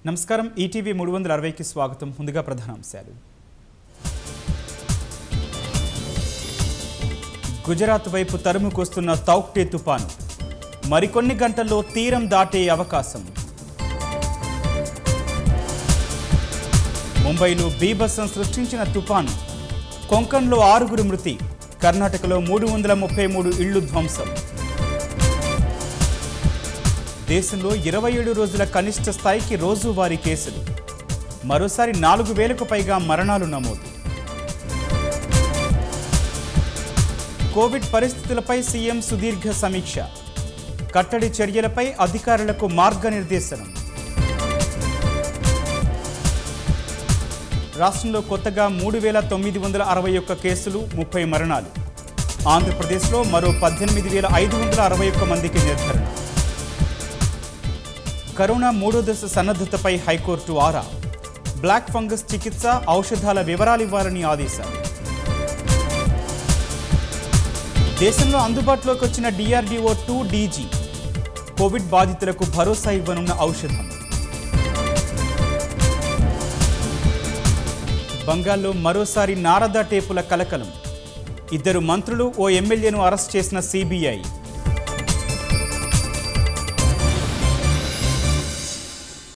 నమస్కారం ఈటీవీ మూడు వందల అరవైకి స్వాగతం ముందుగా ప్రధానాంశాలు గుజరాత్ వైపు తరుముకొస్తున్న తౌక్టే తుపాను మరికొన్ని గంటల్లో తీరం దాటే అవకాశం ముంబైలో బీభత్సం సృష్టించిన తుపాను కొంకణ్లో ఆరుగురు మృతి కర్ణాటకలో మూడు వందల ముప్పై మూడు ఇళ్లు ధ్వంసం దేశంలో ఇరవై ఏడు రోజుల కనిష్ట స్థాయికి రోజువారీ కేసులు మరోసారి నాలుగు వేలకు పైగా మరణాలు నమోదు కోవిడ్ పరిస్థితులపై సీఎం సుదీర్ఘ సమీక్ష కట్టడి చర్యలపై అధికారులకు మార్గనిర్దేశనం రాష్ట్రంలో కొత్తగా మూడు వేల తొమ్మిది వందల అరవై ఒక్క కేసులు ముప్పై మరణాలు ఆంధ్రప్రదేశ్లో మరో పద్దెనిమిది వేల ఐదు వందల అరవై ఒక్క మందికి నిర్ధారణ కరోనా మూడో దశ సన్నద్ధతపై హైకోర్టు ఆరా బ్లాక్ ఫంగస్ చికిత్స ఔషధాల వివరాలు ఇవ్వాలని ఆదేశాలు దేశంలో అందుబాటులోకి వచ్చిన డిఆర్డీఓ టూ డీజీ కోవిడ్ బాధితులకు భరోసా ఇవ్వనున్న ఔషధం బంగాల్లో మరోసారి నారద టేపుల కలకలం ఇద్దరు మంత్రులు ఓ ఎమ్మెల్యేను అరెస్ట్ చేసిన సిబిఐ